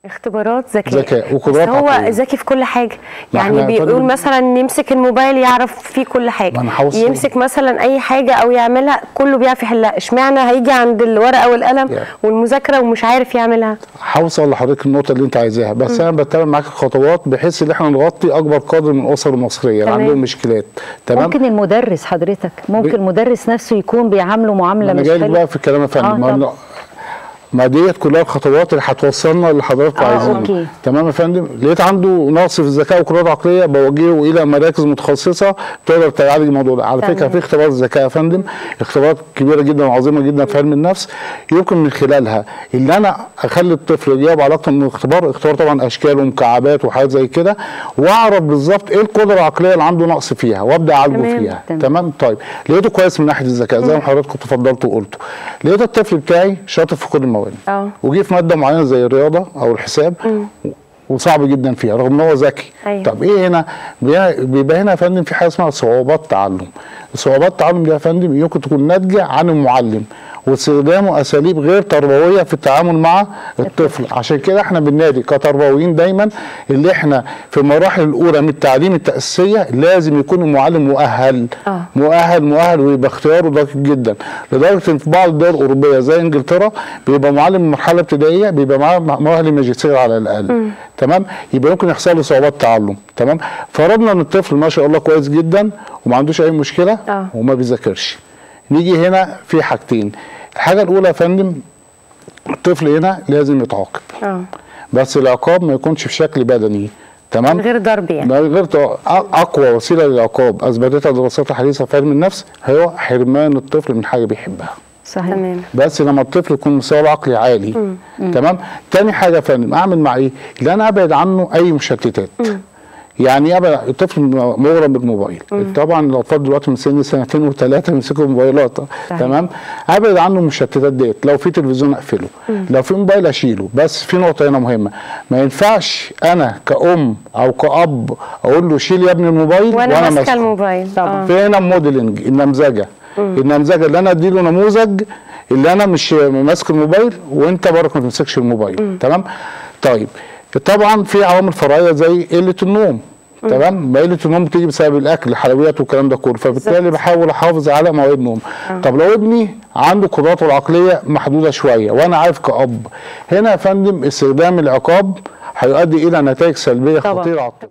اختبارات ذكاء ذكاء وقدرات بس هو عقلية. ذكي في كل حاجه ما يعني احنا بيقول طالب- مثلا يمسك الموبايل يعرف فيه كل حاجه ما أنا هوصل. يمسك مثلا اي حاجه او يعملها كله بيعرف يحلها اشمعنى هيجي عند الورقه والقلم يعني. والمذاكره ومش عارف يعملها هوصل لحضرتك النقطه اللي انت عايزاها بس انا بتابع معاك خطوات بحيث ان احنا نغطي اكبر قدر من الاسر المصريه اللي تمام. عندهم مشكلات تمام ممكن المدرس حضرتك ممكن ب- المدرس نفسه يكون بيعامله معامله انا مش جاي لك حلوه بقى في الكلام يا فندم آه، ما طبعا. أنا- ما ديت كلها الخطوات اللي هتوصلنا اللي حضراتكم آه، عايزينه أوكي. تمام يا فندم لقيت عنده نقص في الذكاء والقدرات العقليه بوجهه الى مراكز متخصصه تقدر تعالج الموضوع ده على تمام. فكره في اختبارات ذكاء يا فندم اختبارات كبيره جدا وعظيمه جدا في علم النفس يمكن من خلالها ان انا اخلي الطفل يجاوب على اكتر من اختبار اختبار طبعا اشكال ومكعبات وحاجات زي كده واعرف بالظبط ايه القدره العقليه اللي عنده نقص فيها وابدا اعالجه تمام. فيها تمام. تمام طيب لقيته كويس من ناحيه الذكاء زي ما حضرتك تفضلت وقلته لقيت الطفل بتاعي شاطر في كل المواد اه وجي في ماده معينه زي الرياضه او الحساب وصعب جدا فيها رغم ان هو ذكي أيوة. طب ايه هنا بي- بيبقى هنا يا فندم في حاجه اسمها صعوبات تعلم صعوبات التعلم دي يا فندم يمكن تكون ناتجه عن المعلم واستخدامه اساليب غير تربويه في التعامل مع الطفل عشان كده احنا بننادي كتربويين دايما اللي احنا في المراحل الاولى من التعليم التاسيسيه لازم يكون المعلم مؤهل آه. مؤهل مؤهل ويبقى اختياره دقيق جدا لدرجه ان في بعض الدول الاوروبيه زي انجلترا بيبقى معلم مرحله ابتدائيه بيبقى معاه مؤهل الماجستير على الاقل تمام يبقى يمكن يحصل له صعوبات تعلم تمام فرضنا ان الطفل ما شاء الله كويس جدا وما عندوش اي مشكله آه. وما بيذاكرش نيجي هنا في حاجتين الحاجه الاولى يا فندم الطفل هنا لازم يتعاقب اه بس العقاب ما يكونش في شكل بدني تمام من غير ضرب يعني من غير تو- أ- اقوى وسيله للعقاب اثبتتها الدراسات الحديثه في علم النفس هو حرمان الطفل من حاجه بيحبها صحيح تمام بس لما الطفل يكون مستواه العقلي عالي تمام تاني حاجه يا فندم اعمل مع ايه اللي انا ابعد عنه اي مشتتات يعني ايه ابعد الطفل مغرم بالموبايل طبعا الاطفال دلوقتي من سن سنتين وثلاثه بيمسكوا موبايلات تمام ابعد عنه المشتتات ديت لو في تلفزيون اقفله لو في موبايل اشيله بس في نقطه هنا مهمه ما ينفعش انا كأم او كأب اقول له شيل يا ابني الموبايل وانا ماسكه ماسكه. الموبايل طبعا. آه. في هنا موديلنج النمذجه النمذجه اللي انا اديله نموذج اللي انا مش ماسك الموبايل وانت برضك ما تمسكش الموبايل تمام طيب طبعا في عوامل فرعيه زي قله النوم تمام ما قله النوم بتيجي بسبب الاكل الحلويات والكلام ده كله فبالتالي بالظبط. بحاول احافظ على مواعيد نوم طب لو ابني عنده قدراته العقليه محدوده شويه وانا عارف كاب هنا يا فندم استخدام العقاب هيؤدي الى نتائج سلبيه طبعا. خطيره على الطفل